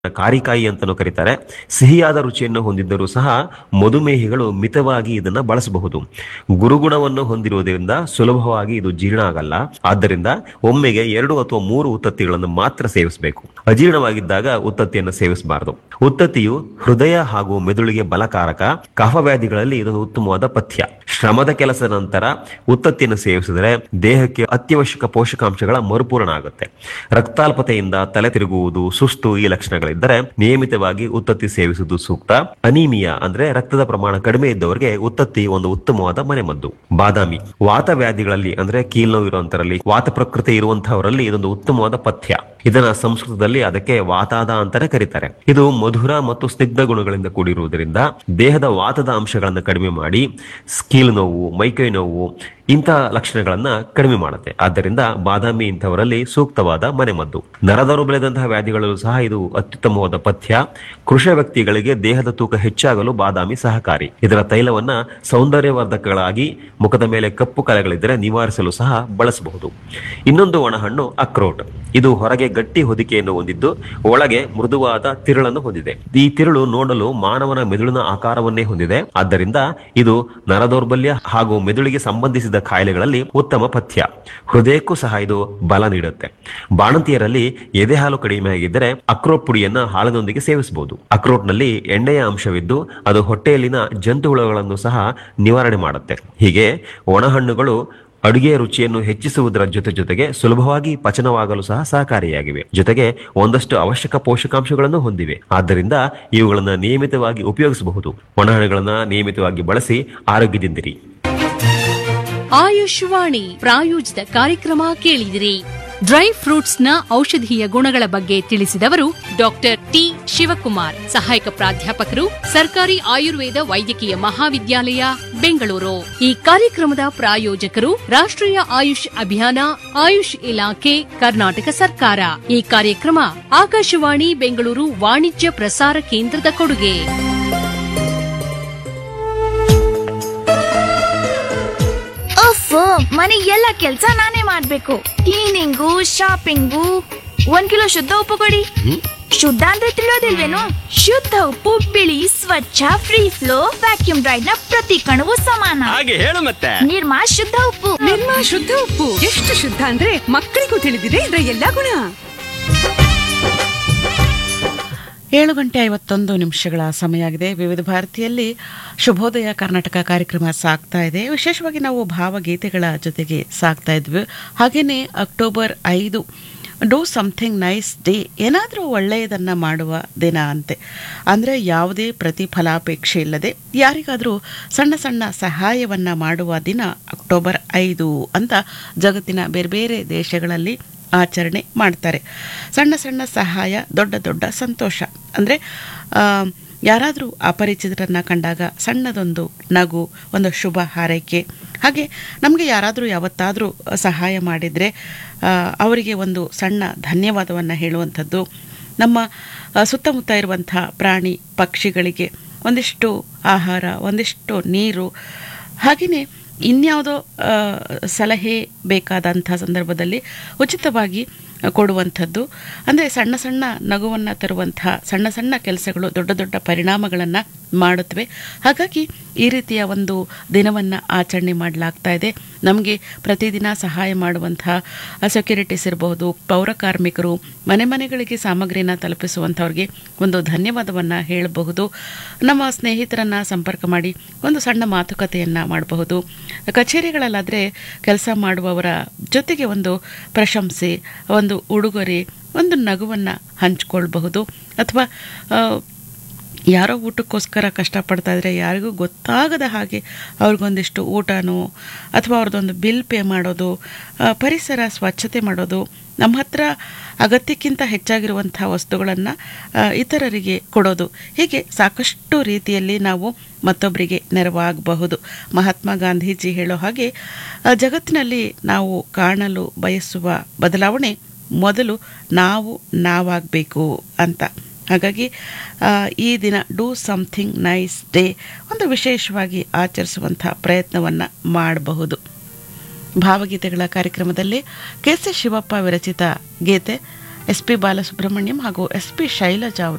ಕಾರಿಕಾಯಿ ಅಂತಲೂ ಕರೀತಾರೆ ಸಿಹಿಯಾದ ರುಚಿಯನ್ನು ಹೊಂದಿದ್ದರೂ ಸಹ ಮಧುಮೇಹಿಗಳು ಮಿತವಾಗಿ ಇದನ್ನ ಬಳಸಬಹುದು ಗುರುಗುಣವನ್ನು ಹೊಂದಿರುವುದರಿಂದ ಸುಲಭವಾಗಿ ಇದು ಜೀರ್ಣ ಆಗಲ್ಲ ಆದ್ದರಿಂದ ಒಮ್ಮೆಗೆ ಎರಡು ಅಥವಾ ಮೂರು ಉತ್ತತ್ತಿಗಳನ್ನು ಮಾತ್ರ ಸೇವಿಸಬೇಕು ಅಜೀರ್ಣವಾಗಿದ್ದಾಗ ಉತ್ತತ್ತಿಯನ್ನು ಸೇವಿಸಬಾರದು ಉತ್ತತ್ತಿಯು ಹೃದಯ ಹಾಗೂ ಮೆದುಳಿಗೆ ಬಲಕಾರಕ ಕಫವ್ಯಾಧಿಗಳಲ್ಲಿ ಇದೊಂದು ಉತ್ತಮವಾದ ಪಥ್ಯ ಶ್ರಮದ ಕೆಲಸದ ನಂತರ ಉತ್ತತ್ತಿಯನ್ನು ಸೇವಿಸಿದರೆ ದೇಹಕ್ಕೆ ಅತ್ಯವಶ್ಯಕ ಪೋಷಕಾಂಶಗಳ ಮರುಪೂರಣ ಆಗುತ್ತೆ ರಕ್ತಾಲ್ಪತೆಯಿಂದ ತಲೆ ತಿರುಗುವುದು ಸುಸ್ತು ಈ ಲಕ್ಷಣಗಳಿದ್ದರೆ ನಿಯಮಿತವಾಗಿ ಉತ್ತತ್ತಿ ಸೇವಿಸುವುದು ಸೂಕ್ತ ಅನೀಮಿಯಾ ಅಂದ್ರೆ ರಕ್ತದ ಪ್ರಮಾಣ ಕಡಿಮೆ ಇದ್ದವರಿಗೆ ಉತ್ತತ್ತಿ ಒಂದು ಉತ್ತಮವಾದ ಮನೆಮದ್ದು ಬಾದಾಮಿ ವಾತ ವ್ಯಾಧಿಗಳಲ್ಲಿ ಅಂದ್ರೆ ಕೀಲ್ನೋವು ಇರುವಂತರಲ್ಲಿ ವಾತ ಪ್ರಕೃತಿ ಇರುವಂತಹವರಲ್ಲಿ ಇದೊಂದು ಉತ್ತಮವಾದ ಪಥ್ಯ ಇದನ್ನ ಸಂಸ್ಕೃತದಲ್ಲಿ ಅದಕ್ಕೆ ವಾತಾದ ಅಂತಾನೆ ಕರೀತಾರೆ ಇದು ಮಧುರ ಮತ್ತು ಸ್ನಿಗ್ಧ ಗುಣಗಳಿಂದ ಕೂಡಿರುವುದರಿಂದ ದೇಹದ ವಾತದ ಅಂಶಗಳನ್ನು ಕಡಿಮೆ ಮಾಡಿ ಸ್ಕೀಲ್ ನೋವು ಮೈಕೈ ನೋವು ಇಂತಹ ಲಕ್ಷಣಗಳನ್ನ ಕಡಿಮೆ ಮಾಡುತ್ತೆ ಆದ್ದರಿಂದ ಬಾದಾಮಿ ಇಂಥವರಲ್ಲಿ ಸೂಕ್ತವಾದ ಮನೆಮದ್ದು ನರದೌರ್ಬಲ್ಯದಂತಹ ವ್ಯಾಧಿಗಳಲ್ಲೂ ಸಹ ಇದು ಅತ್ಯುತ್ತಮವಾದ ಪಥ್ಯ ಕೃಷ ವ್ಯಕ್ತಿಗಳಿಗೆ ದೇಹದ ತೂಕ ಹೆಚ್ಚಾಗಲು ಬಾದಾಮಿ ಸಹಕಾರಿ ಇದರ ತೈಲವನ್ನ ಸೌಂದರ್ಯವರ್ಧಕಗಳಾಗಿ ಮುಖದ ಮೇಲೆ ಕಪ್ಪು ಕಲೆಗಳಿದ್ದರೆ ನಿವಾರಿಸಲು ಸಹ ಬಳಸಬಹುದು ಇನ್ನೊಂದು ಒಣಹಣ್ಣು ಅಕ್ರೋಟ್ ಇದು ಹೊರಗೆ ಗಟ್ಟಿ ಹೊದಿಕೆಯನ್ನು ಹೊಂದಿದ್ದು ಒಳಗೆ ಮೃದುವಾದ ತಿರುಳನ್ನು ಹೊಂದಿದೆ ಈ ತಿರುಳು ನೋಡಲು ಮಾನವನ ಮೆದುಳಿನ ಆಕಾರವನ್ನೇ ಹೊಂದಿದೆ ಆದ್ದರಿಂದ ಇದು ನರದೌರ್ಬಲ್ಯ ಹಾಗೂ ಮೆದುಳಿಗೆ ಸಂಬಂಧಿಸಿದ ಕಾಯಿಲೆಗಳಲ್ಲಿ ಉತ್ತಮ ಪಥ್ಯ ಹೃದಯಕ್ಕೂ ಸಹ ಇದು ಬಲ ನೀಡುತ್ತೆ ಬಾಣಂತಿಯರಲ್ಲಿ ಎದೆಹಾಲು ಕಡಿಮೆ ಆಗಿದ್ದರೆ ಅಕ್ರೋಟ್ ಪುಡಿಯನ್ನ ಹಾಲಿನೊಂದಿಗೆ ಸೇವಿಸಬಹುದು ಅಕ್ರೋಟ್ನಲ್ಲಿ ಎಣ್ಣೆಯ ಅಂಶವಿದ್ದು ಅದು ಹೊಟ್ಟೆಯಲ್ಲಿನ ಜಂತುಹುಳುಗಳನ್ನು ಸಹ ನಿವಾರಣೆ ಮಾಡುತ್ತೆ ಹೀಗೆ ಒಣಹಣ್ಣುಗಳು ಅಡುಗೆಯ ರುಚಿಯನ್ನು ಹೆಚ್ಚಿಸುವುದರ ಜೊತೆ ಜೊತೆಗೆ ಸುಲಭವಾಗಿ ಪಚನವಾಗಲು ಸಹ ಸಹಕಾರಿಯಾಗಿವೆ ಜೊತೆಗೆ ಒಂದಷ್ಟು ಅವಶ್ಯಕ ಪೋಷಕಾಂಶಗಳನ್ನು ಹೊಂದಿವೆ ಆದ್ದರಿಂದ ಇವುಗಳನ್ನು ನಿಯಮಿತವಾಗಿ ಉಪಯೋಗಿಸಬಹುದು ಒಣಹಣ್ಣುಗಳನ್ನು ನಿಯಮಿತವಾಗಿ ಬಳಸಿ ಆರೋಗ್ಯದಿಂದಿರಿ ಆಯುಷ್ವಾಣಿ ಪ್ರಾಯೋಜಿತ ಕಾರ್ಯಕ್ರಮ ಕೇಳಿದಿರಿ ಡ್ರೈ ಫ್ರೂಟ್ಸ್ ನ ಔಷಧೀಯ ಗುಣಗಳ ಬಗ್ಗೆ ತಿಳಿಸಿದವರು ಡಾಕ್ಟರ್ ಟಿ ಶಿವಕುಮಾರ್ ಸಹಾಯಕ ಪ್ರಾಧ್ಯಾಪಕರು ಸರ್ಕಾರಿ ಆಯುರ್ವೇದ ವೈದ್ಯಕೀಯ ಮಹಾವಿದ್ಯಾಲಯ ಬೆಂಗಳೂರು ಈ ಕಾರ್ಯಕ್ರಮದ ಪ್ರಾಯೋಜಕರು ರಾಷ್ಟ್ರೀಯ ಆಯುಷ್ ಅಭಿಯಾನ ಆಯುಷ್ ಇಲಾಖೆ ಕರ್ನಾಟಕ ಸರ್ಕಾರ ಈ ಕಾರ್ಯಕ್ರಮ ಆಕಾಶವಾಣಿ ಬೆಂಗಳೂರು ವಾಣಿಜ್ಯ ಪ್ರಸಾರ ಕೇಂದ್ರದ ಕೊಡುಗೆ ಅಫ್ ಮನೆ ಎಲ್ಲ ಕೆಲ್ಸ ನಾನೇ ಮಾಡ್ಬೇಕು ಕ್ಲೀನಿಂಗು ಶಾಪಿಂಗು ಒಂದ್ ಕಿಲೋ ಶುದ್ಧ ಉಪ್ಪು ಕೊಡಿ ಶುದ್ಧ ಅಂದ್ರೆ ತಿಳಿಯೋದಿಲ್ವೇನು ಶುದ್ಧ ಉಪ್ಪು ಬಿಳಿ ಸ್ವಚ್ಛ ಫ್ರೀ ಫ್ಲೋ ವ್ಯಾಕ್ಯೂಮ್ ಡ್ರೈಡ್ ನ ಪ್ರತಿ ಕಣವು ಸಮಾನ ಹಾಗೆ ಹೇಳು ಮತ್ತೆ ನಿರ್ಮಾ ಶುದ್ಧ ಉಪ್ಪು ನಿರ್ಮಾ ಶುದ್ಧ ಉಪ್ಪು ಎಷ್ಟು ಶುದ್ಧ ಅಂದ್ರೆ ಮಕ್ಕಳಿಗೂ ತಿಳಿದಿದೆ ಇದರ ಎಲ್ಲಾ ಗುಣ ಏಳು ಗಂಟೆ ಐವತ್ತೊಂದು ನಿಮಿಷಗಳ ಸಮಯ ಆಗಿದೆ ವಿವಿಧ ಭಾರತಿಯಲ್ಲಿ ಶುಭೋದಯ ಕರ್ನಾಟಕ ಕಾರ್ಯಕ್ರಮ ಸಾಗ್ತಾ ಇದೆ ವಿಶೇಷವಾಗಿ ನಾವು ಭಾವಗೀತೆಗಳ ಜೊತೆಗೆ ಸಾಗ್ತಾ ಇದ್ವಿ ಹಾಗೆಯೇ ಅಕ್ಟೋಬರ್ ಐದು ಡೂ ಸಮಥಿಂಗ್ ನೈಸ್ ಡೇ ಏನಾದರೂ ಒಳ್ಳೆಯದನ್ನು ಮಾಡುವ ದಿನ ಅಂತೆ ಅಂದರೆ ಯಾವುದೇ ಪ್ರತಿಫಲಾಪೇಕ್ಷೆ ಇಲ್ಲದೆ ಯಾರಿಗಾದರೂ ಸಣ್ಣ ಸಣ್ಣ ಸಹಾಯವನ್ನು ಮಾಡುವ ದಿನ ಅಕ್ಟೋಬರ್ ಐದು ಅಂತ ಜಗತ್ತಿನ ಬೇರೆ ಬೇರೆ ದೇಶಗಳಲ್ಲಿ ಆಚರಣೆ ಮಾಡ್ತಾರೆ ಸಣ್ಣ ಸಣ್ಣ ಸಹಾಯ ದೊಡ್ಡ ದೊಡ್ಡ ಸಂತೋಷ ಅಂದರೆ ಯಾರಾದರೂ ಅಪರಿಚಿತರನ್ನ ಕಂಡಾಗ ಸಣ್ಣದೊಂದು ನಗು ಒಂದು ಶುಭ ಹಾರೈಕೆ ಹಾಗೆ ನಮಗೆ ಯಾರಾದರೂ ಯಾವತ್ತಾದರೂ ಸಹಾಯ ಮಾಡಿದರೆ ಅವರಿಗೆ ಒಂದು ಸಣ್ಣ ಧನ್ಯವಾದವನ್ನು ಹೇಳುವಂಥದ್ದು ನಮ್ಮ ಆ, ಸುತ್ತಮುತ್ತ ಇರುವಂಥ ಪ್ರಾಣಿ ಪಕ್ಷಿಗಳಿಗೆ ಒಂದಿಷ್ಟು ಆಹಾರ ಒಂದಿಷ್ಟು ನೀರು ಹಾಗೆಯೇ ಇನ್ಯಾವುದೋ ಆ, ಸಲಹೆ ಬೇಕಾದಂಥ ಸಂದರ್ಭದಲ್ಲಿ ಉಚಿತವಾಗಿ ಕೊಡುವಂಥದ್ದು ಅಂದರೆ ಸಣ್ಣ ಸಣ್ಣ ನಗುವನ್ನು ತರುವಂತಹ ಸಣ್ಣ ಸಣ್ಣ ಕೆಲಸಗಳು ದೊಡ್ಡ ದೊಡ್ಡ ಪರಿಣಾಮಗಳನ್ನು ಮಾಡುತ್ತವೆ ಹಾಗಾಗಿ ಈ ರೀತಿಯ ಒಂದು ದಿನವನ್ನು ಆಚರಣೆ ಮಾಡಲಾಗ್ತಾ ಇದೆ ನಮಗೆ ಪ್ರತಿದಿನ ಸಹಾಯ ಮಾಡುವಂತಹ ಸೆಕ್ಯೂರಿಟೀಸ್ ಇರಬಹುದು ಪೌರ ಕಾರ್ಮಿಕರು ಮನೆ ಮನೆಗಳಿಗೆ ಸಾಮಗ್ರಿನ ತಲುಪಿಸುವಂಥವ್ರಿಗೆ ಒಂದು ಧನ್ಯವಾದವನ್ನು ಹೇಳಬಹುದು ನಮ್ಮ ಸ್ನೇಹಿತರನ್ನು ಸಂಪರ್ಕ ಮಾಡಿ ಒಂದು ಸಣ್ಣ ಮಾತುಕತೆಯನ್ನು ಮಾಡಬಹುದು ಕಚೇರಿಗಳಲ್ಲಾದರೆ ಕೆಲಸ ಮಾಡುವವರ ಜೊತೆಗೆ ಒಂದು ಪ್ರಶಂಸೆ ಒಂದು ಉಡುಗೊರೆ ಒಂದು ನಗುವನ್ನು ಹಂಚಿಕೊಳ್ಬಹುದು ಅಥವಾ ಆ, ಯಾರೋ ಊಟಕ್ಕೋಸ್ಕರ ಕಷ್ಟಪಡ್ತಾ ಇದ್ರೆ ಯಾರಿಗೂ ಗೊತ್ತಾಗದ ಹಾಗೆ ಅವ್ರಿಗೊಂದಿಷ್ಟು ಊಟನೋ ಅಥವಾ ಅವ್ರದ್ದೊಂದು ಬಿಲ್ ಪೇ ಮಾಡೋದು ಆ, ಪರಿಸರ ಸ್ವಚ್ಛತೆ ಮಾಡೋದು ನಮ್ಮ ಹತ್ರ ಅಗತ್ಯಕ್ಕಿಂತ ಹೆಚ್ಚಾಗಿರುವಂಥ ವಸ್ತುಗಳನ್ನು ಇತರರಿಗೆ ಕೊಡೋದು ಹೀಗೆ ಸಾಕಷ್ಟು ರೀತಿಯಲ್ಲಿ ನಾವು ಮತ್ತೊಬ್ಬರಿಗೆ ನೆರವಾಗಬಹುದು ಮಹಾತ್ಮ ಗಾಂಧೀಜಿ ಹೇಳೋ ಹಾಗೆ ಆ, ಜಗತ್ತಿನಲ್ಲಿ ನಾವು ಕಾಣಲು ಬಯಸುವ ಬದಲಾವಣೆ ಮೊದಲು ನಾವು ನಾವಾಗಬೇಕು ಅಂತ ಹಾಗಾಗಿ ಆ, ಈ ದಿನ ಡೂ ಸಮಥಿಂಗ್ ನೈಸ್ ಡೇ ಒಂದು ವಿಶೇಷವಾಗಿ ಆಚರಿಸುವಂಥ ಪ್ರಯತ್ನವನ್ನು ಮಾಡಬಹುದು ಭಾವಗೀತೆಗಳ ಕಾರ್ಯಕ್ರಮದಲ್ಲಿ ಕೆ ಸಿ ಶಿವಪ್ಪ ವಿರಚಿತ ಗೀತೆ ಎಸ್ ಪಿ ಬಾಲಸುಬ್ರಹ್ಮಣ್ಯಂ ಹಾಗೂ ಎಸ್ ಪಿ ಶೈಲಜಾ ಅವರು